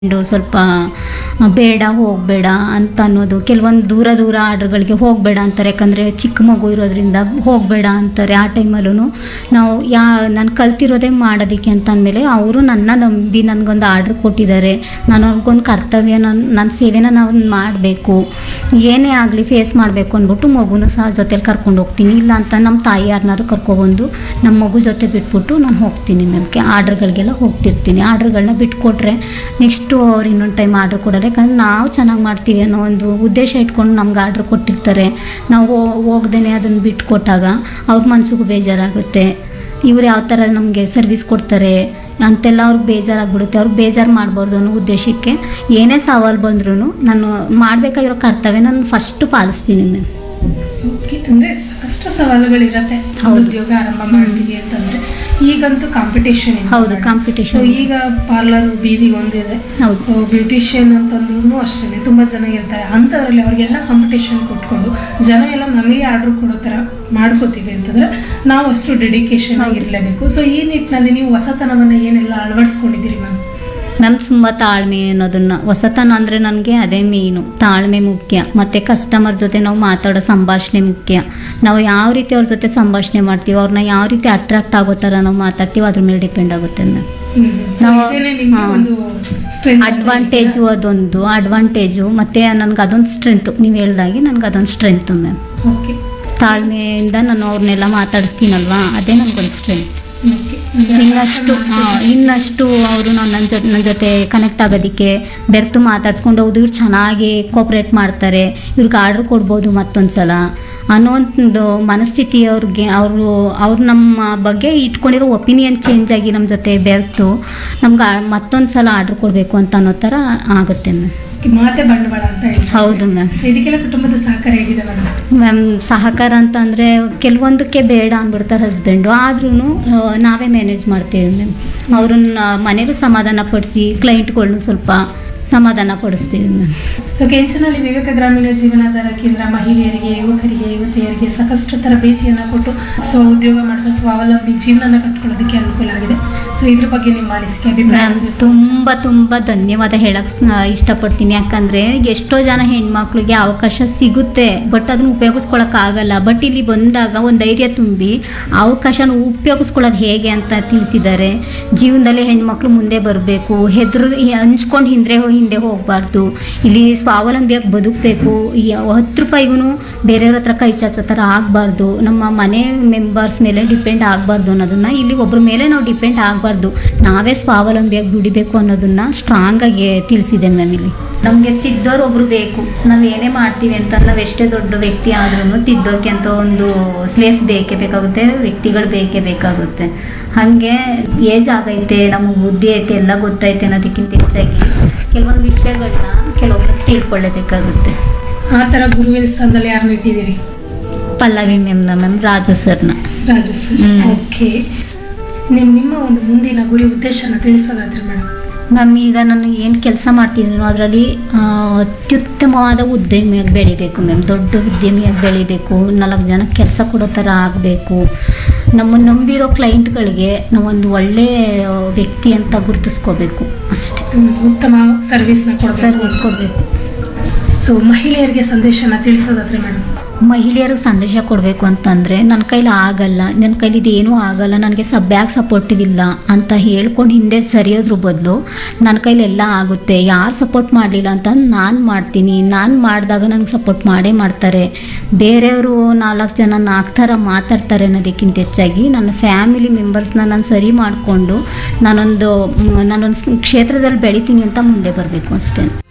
ಇಂಡು ಸ್ವಲ್ಪ ಬೇಡ ಹೋಗಬೇಡ ಅಂತ ಅನ್ನೋದು ಕೆಲವೊಂದು ದೂರ ದೂರ ಆರ್ಡ್ರ್ಗಳಿಗೆ ಹೋಗಬೇಡ ಅಂತಾರೆ ಯಾಕಂದರೆ ಚಿಕ್ಕ ಮಗು ಇರೋದ್ರಿಂದ ಹೋಗಬೇಡ ಅಂತಾರೆ ಆ ಟೈಮಲ್ಲೂ ನಾವು ಯಾ ನಾನು ಕಲ್ತಿರೋದೇ ಮಾಡೋದಕ್ಕೆ ಅಂತ ಅಂದಮೇಲೆ ಅವರು ನನ್ನ ನಂಬಿ ನನಗೊಂದು ಆರ್ಡ್ರ್ ಕೊಟ್ಟಿದ್ದಾರೆ ನಾನು ಅವ್ರಿಗೊಂದು ಕರ್ತವ್ಯ ನನ್ನ ನನ್ನ ಸೇವೆನ ನಾವು ಮಾಡಬೇಕು ಏನೇ ಆಗಲಿ ಫೇಸ್ ಮಾಡಬೇಕು ಅಂದ್ಬಿಟ್ಟು ಮಗುನೂ ಸಹ ಜೊತೆಲಿ ಕರ್ಕೊಂಡು ಹೋಗ್ತೀನಿ ಇಲ್ಲ ಅಂತ ನಮ್ಮ ತಾಯಿ ಯಾರನ್ನಾರು ಕರ್ಕೊಬಂದು ನಮ್ಮ ಮಗು ಜೊತೆ ಬಿಟ್ಬಿಟ್ಟು ನಾನು ಹೋಗ್ತೀನಿ ನಮಗೆ ಆರ್ಡ್ರ್ಗಳಿಗೆಲ್ಲ ಹೋಗ್ತಿರ್ತೀನಿ ಆರ್ಡ್ರ್ಗಳನ್ನ ಬಿಟ್ಕೊಟ್ರೆ ನೆಕ್ಸ್ಟು ಅವ್ರು ಇನ್ನೊಂದು ಟೈಮ್ ಆರ್ಡ್ರ್ ಕೊಡಲ್ಲ ಯಾಕಂದ್ರೆ ನಾವು ಚೆನ್ನಾಗಿ ಮಾಡ್ತೀವಿ ಅನ್ನೋ ಒಂದು ಉದ್ದೇಶ ಇಟ್ಕೊಂಡು ನಮ್ಗೆ ಆರ್ಡ್ರ್ ಕೊಟ್ಟಿರ್ತಾರೆ ನಾವು ಹೋಗ್ದೇ ಅದನ್ನು ಬಿಟ್ಕೊಟ್ಟಾಗ ಅವ್ರ ಮನಸ್ಸಿಗೂ ಬೇಜಾರಾಗುತ್ತೆ ಇವ್ರು ಯಾವ ಥರ ನಮಗೆ ಸರ್ವಿಸ್ ಕೊಡ್ತಾರೆ ಅಂತೆಲ್ಲ ಅವ್ರಿಗೆ ಬೇಜಾರಾಗ್ಬಿಡುತ್ತೆ ಅವ್ರಿಗೆ ಬೇಜಾರು ಮಾಡಬಾರ್ದು ಅನ್ನೋ ಉದ್ದೇಶಕ್ಕೆ ಏನೇ ಸವಾಲು ಬಂದ್ರೂ ನಾನು ಮಾಡಬೇಕಾಗಿರೋ ಕರ್ತವ್ಯ ನಾನು ಫಸ್ಟು ಪಾಲಿಸ್ತೀನಿ ಮ್ಯಾಮ್ ಓಕೆ ಅಂದ್ರೆ ಸಾಕಷ್ಟು ಸವಾಲುಗಳಿರತ್ತೆ ಹೌದು. ಉದ್ಯೋಗ ಆರಂಭ ಮಾಡ್ತೀವಿ ಅಂತಂದ್ರೆ ಈಗಂತೂ ಕಾಂಪಿಟೇಷನ್ ಹೌದು ಸೊ ಕಾಂಪಿಟೇಷನ್ ಈಗ ಪಾರ್ಲರ್ ಬೀದಿಗೆ ಒಂದಿದೆ ಹೌದು ಸೊ ಬ್ಯೂಟಿಷಿಯನ್ ಅಂತಂದ್ರೂ ಅಷ್ಟೇ ತುಂಬಾ ಜನ ಇರ್ತಾರೆ ಅಂಥದ್ರಲ್ಲಿ ಅವ್ರಿಗೆಲ್ಲ ಕಾಂಪಿಟೇಷನ್ ಕೊಟ್ಕೊಂಡು ಜನ ಎಲ್ಲ ನಮಗೆ ಆರ್ಡರ್ ಕೊಡೋ ಥರ ಮಾಡ್ಕೋತೀವಿ ಅಂತಂದ್ರೆ ನಾವು ಅಷ್ಟು ಡೆಡಿಕೇಶನ್ ಆಗಿರ್ಲೇಬೇಕು ಸೊ ಈ ನಿಟ್ಟಿನಲ್ಲಿ ನೀವು ಹೊಸತನವನ್ನ ಏನೆಲ್ಲ ಅಳವಡಿಸ್ಕೊಂಡಿದ್ದೀರಿ ಮ್ಯಾಮ್ ಮ್ಯಾಮ್ ತುಂಬ ತಾಳ್ಮೆ ಅನ್ನೋದನ್ನು ಹೊಸತನ ಅಂದರೆ ನನಗೆ ಅದೇ ಮೇಯ್ನು ತಾಳ್ಮೆ ಮುಖ್ಯ ಮತ್ತು ಕಸ್ಟಮರ್ ಜೊತೆ ನಾವು ಮಾತಾಡೋ ಸಂಭಾಷಣೆ ಮುಖ್ಯ ನಾವು ಯಾವ ರೀತಿ ಅವ್ರ ಜೊತೆ ಸಂಭಾಷಣೆ ಮಾಡ್ತೀವಿ ಅವ್ರನ್ನ ಯಾವ ರೀತಿ ಅಟ್ರಾಕ್ಟ್ ಆಗೋ ಥರ ನಾವು ಮಾತಾಡ್ತೀವಿ ಅದ್ರ ಮೇಲೆ ಡಿಪೆಂಡ್ ಆಗುತ್ತೆ ಮ್ಯಾಮ್ ಸೊ ನಾವು- ಇದೇನೆ ನಿಮ್ಗೆ ಹಾ. ಒಂದು ಸ್ಟ್ರೆಂತ್ ಅಡ್ವಾಂಟೇಜು ಅದೊಂದು ಅಡ್ವಾಂಟೇಜು ಮತ್ತು ನನಗೆ ಅದೊಂದು ಸ್ಟ್ರೆಂತು ನೀವು ಹೇಳ್ದಾಗೆ ನನಗೆ ಅದೊಂದು ಸ್ಟ್ರೆಂತು ಮ್ಯಾಮ್ ಓಕೆ ತಾಳ್ಮೆಯಿಂದ ನಾನು ಅವ್ರನ್ನೆಲ್ಲ ಮಾತಾಡಿಸ್ತೀನಲ್ವಾ ಅದೇ ನನಗೊಂದು ಸ್ಟ್ರೆಂತ್ ಓಕೆ ಇನ್ನಷ್ಟು ಹಾ, ಇನ್ನಷ್ಟು ಅವರು ನನ್ನ ಜೊತೆ ನನ್ನ ಜೊತೆ ಕನೆಕ್ಟ್ ಆಗೋದಕ್ಕೆ ಬೆರ್ತು ಮಾತಾಡ್ಸ್ಕೊಂಡು ಹೌದು ಇವ್ರು ಚೆನ್ನಾಗಿ ಕೋಪ್ರೇಟ್ ಮಾಡ್ತಾರೆ ಇವ್ರಿಗೆ ಆರ್ಡ್ರ್ ಕೊಡ್ಬೋದು ಮತ್ತೊಂದು ಸಲ ಅನ್ನೋ ಒಂದು ಮನಸ್ಥಿತಿ ಅವ್ರಿಗೆ ಅವರು ಅವ್ರು ನಮ್ಮ ಬಗ್ಗೆ ಇಟ್ಕೊಂಡಿರೋ ಒಪಿನಿಯನ್ ಚೇಂಜ್ ಆಗಿ ನಮ್ಮ ಜೊತೆ ಬೆರ್ತು ನಮ್ಗೆ ಮತ್ತೊಂದು ಸಲ ಆರ್ಡ್ರ್ ಕೊಡಬೇಕು ಅಂತ ಅನ್ನೋ ಥರ ಆಗುತ್ತೆ ಮ್ಯಾಮ್ ಮಾತೆ ಬಂಡವಾಳ ಅಂತ ಹೇಳಿ ಹೌದು ಮ್ಯಾಮ್ ಸೊ ಇದಕ್ಕೆಲ್ಲ ಕುಟುಂಬದ ಸಹಕಾರ ಹೇಗಿದೆ ಮೇಡಮ್ ಮ್ಯಾಮ್ ಸಹಕಾರ ಅಂತ ಅಂದರೆ ಕೆಲವೊಂದಕ್ಕೆ ಬೇಡ ಅಂದ್ಬಿಡ್ತಾರೆ ಹಸ್ಬೆಂಡು ಆದ್ರೂ ನಾವೇ ಮ್ಯಾನೇಜ್ ಮಾಡ್ತೀವಿ ಮ್ಯಾಮ್ ಅವ್ರನ್ನ ಮನೇಲೂ ಸಮಾಧಾನ ಪಡಿಸಿ ಕ್ಲೈಂಟ್ಗಳ್ನು ಸ್ವಲ್ಪ ಸಮಾಧಾನ ಪಡಿಸ್ತೀವಿ ಮ್ಯಾಮ್ ಸೊ ಕೆಂಚನಹಳ್ಳಿ ವಿವೇಕ ಗ್ರಾಮೀಣ ಜೀವನಾಧಾರ ಕೇಂದ್ರ ಮಹಿಳೆಯರಿಗೆ ಯುವಕರಿಗೆ ಯುವತಿಯರಿಗೆ ಸಾಕಷ್ಟು ತರಬೇತಿಯನ್ನು ಕೊಟ್ಟು ಸೊ ಉದ್ಯೋಗ ಮಾಡ್ತಾ ಸ್ವಾವಲಂಬಿ ಜೀವನನ ಕಟ್ಕೊಳ್ಳೋದಕ್ಕೆ ಅನುಕೂಲ ಆಗಿದೆ ಸೊ ಇದ್ರ ಬಗ್ಗೆ ನಿಮ್ಮ ಅನಿಸಿಕೆ ಅಭಿಪ್ರಾಯ ಮ್ಯಾಮ್ ತಿಳಿಸಿ. ತುಂಬ ತುಂಬ ಧನ್ಯವಾದ ಹೇಳಕ್ಕೆ ಇಷ್ಟಪಡ್ತೀನಿ ಯಾಕಂದರೆ ಎಷ್ಟೋ ಜನ ಹೆಣ್ಮಕ್ಳಿಗೆ ಅವಕಾಶ ಸಿಗುತ್ತೆ ಬಟ್ ಅದನ್ನ ಉಪಯೋಗಿಸ್ಕೊಳಕ್ಕಾಗಲ್ಲ ಬಟ್ ಇಲ್ಲಿ ಬಂದಾಗ ಒಂದು ಧೈರ್ಯ ತುಂಬಿ ಅವಕಾಶನ ಉಪಯೋಗಿಸ್ಕೊಳ್ಳೋದು ಹೇಗೆ ಅಂತ ತಿಳಿಸಿದ್ದಾರೆ ಜೀವನದಲ್ಲಿ ಹೆಣ್ಮಕ್ಳು ಮುಂದೆ ಬರಬೇಕು ಹೆದ್ರು ಹಂಚ್ಕೊಂಡು ಹಿಂದೆ ಹಿಂದೆ ಹೋಗಬಾರ್ದು ಇಲ್ಲಿ ಸ್ವಾವಲಂಬಿಯಾಗಿ ಬದುಕಬೇಕು ಹತ್ತು ರೂಪಾಯಿಗೂ ಬೇರೆಯವ್ರ ಹತ್ರ ಕೈ ಚಾಚೋ ಥರ ಆಗಬಾರ್ದು ನಮ್ಮ ಮನೆ ಮೆಂಬರ್ಸ್ ಮೇಲೆ ಡಿಪೆಂಡ್ ಆಗಬಾರ್ದು ಅನ್ನೋದನ್ನ ಇಲ್ಲಿ ಒಬ್ಬರ ಮೇಲೆ ನಾವು ಡಿಪೆಂಡ್ ಆಗಬಾರ್ದು ನಾವೇ ಸ್ವಾವಲಂಬಿಯಾಗಿ ದುಡಿಬೇಕು ಅನ್ನೋದನ್ನ ಸ್ಟ್ರಾಂಗ್ ಆಗಿ ತಿಳಿಸಿದೆ ಮ್ಯಾಮ್ ಇಲ್ಲಿ ನಮಗೆ ತಿದ್ದೋರು ಒಬ್ರು ಬೇಕು ನಾವು ಏನೇ ಮಾಡ್ತೀವಿ ಅಂತ ನಾವು ಎಷ್ಟೇ ದೊಡ್ಡ ವ್ಯಕ್ತಿ ಆದ್ರೂ ತಿದ್ದೋಕೆ ಅಂತ ಒಂದು ಪ್ಲೇಸ್ ಬೇಕೇ ಬೇಕಾಗುತ್ತೆ ವ್ಯಕ್ತಿಗಳು ಬೇಕೇ ಬೇಕಾಗುತ್ತೆ ಹಾಗೆ ಏಜ್ ಆಗೈತೆ ನಮಗೆ ಬುದ್ಧಿ ಐತೆ ಎಲ್ಲ ಗೊತ್ತೈತೆ ಅನ್ನೋದಕ್ಕಿಂತ ಹೆಚ್ಚಾಗಿ ಕೆಲವೊಂದು ವಿಷಯಗಳನ್ನ ಕೆಲವೊಬ್ರು ತಿಳ್ಕೊಳ್ಳೇಬೇಕಾಗುತ್ತೆ ಆ ಥರ ಗುರುವಿನ ಸ್ಥಾನದಲ್ಲಿ ಯಾರನ್ನ ಇಟ್ಟಿದ್ದೀರಿ ಪಲ್ಲವಿ ಮ್ಯಾಮ್ನ ಮ್ಯಾಮ್ ರಾಜು ಸರ್ನ ರಾಜಸ್ ಹ್ಮ್. ಓಕೆ ನಿಮ್ಮ ನಿಮ್ಮ ಒಂದು ಮುಂದಿನ ಗುರಿ ಉದ್ದೇಶನ ತಿಳಿಸೋದಾದ್ರೆ ಮೇಡಮ್ ಮ್ಯಾಮ್ ಈಗ ನಾನು ಏನು ಕೆಲಸ ಮಾಡ್ತಿದ್ದೀನೋ ಅದರಲ್ಲಿ ಅತ್ಯುತ್ತಮವಾದ ಉದ್ಯಮಿಯಾಗಿ ಬೆಳಿಬೇಕು ಮ್ಯಾಮ್ ದೊಡ್ಡ ಉದ್ಯಮಿಯಾಗಿ ಬೆಳಿಬೇಕು ನಾಲ್ಕು ಜನ ಕೆಲಸ ಕೊಡೋ ಥರ ಆಗಬೇಕು ನಮ್ಮನ್ನು ನಂಬಿರೋ ಕ್ಲೈಂಟ್ಗಳಿಗೆ ನಾವೊಂದು ಒಳ್ಳೆಯ ವ್ಯಕ್ತಿ ಅಂತ ಗುರುತಿಸ್ಕೋಬೇಕು ಅಷ್ಟೇ ಉತ್ತಮ ಸರ್ವಿಸ್ನ ಕೊಡಬೇಕು ಸರ್ವಿಸ್ ಕೊಡಬೇಕು ಸೊ ಮಹಿಳೆಯರಿಗೆ ಸಂದೇಶನ ತಿಳಿಸೋದಾದ್ರೆ ಮೇಡಮ್ ಮಹಿಳೆಯರಿಗೆ ಸಂದೇಶ ಕೊಡಬೇಕು ಅಂತಂದರೆ ನನ್ನ ಕೈಲಿ ಆಗಲ್ಲ ನನ್ನ ಕೈಲಿ ಇದೇನೂ ಆಗಲ್ಲ ನನಗೆ ಸ ಬ್ಯಾಗ್ ಸಪೋರ್ಟಿವ್ ಇಲ್ಲ ಅಂತ ಹೇಳ್ಕೊಂಡು ಹಿಂದೆ ಸರಿಯೋದ್ರ ಬದಲು ನನ್ನ ಕೈಲಿ ಎಲ್ಲ ಆಗುತ್ತೆ ಯಾರು ಸಪೋರ್ಟ್ ಮಾಡಲಿಲ್ಲ ಅಂತ ನಾನು ಮಾಡ್ತೀನಿ ನಾನು ಮಾಡಿದಾಗ ನನಗೆ ಸಪೋರ್ಟ್ ಮಾಡೇ ಮಾಡ್ತಾರೆ ಬೇರೆಯವರು ನಾಲ್ಕು ಜನ ನಾಲ್ಕು ಥರ ಮಾತಾಡ್ತಾರೆ ಅನ್ನೋದಕ್ಕಿಂತ ಹೆಚ್ಚಾಗಿ ನನ್ನ ಫ್ಯಾಮಿಲಿ ಮೆಂಬರ್ಸ್ನ ನಾನು ಸರಿ ಮಾಡಿಕೊಂಡು ನಾನೊಂದು ಮ್, ನಾನೊಂದು ಕ್ಷೇತ್ರದಲ್ಲಿ ಬೆಳಿತೀನಿ ಅಂತ ಮುಂದೆ ಬರಬೇಕು ಅಷ್ಟೇ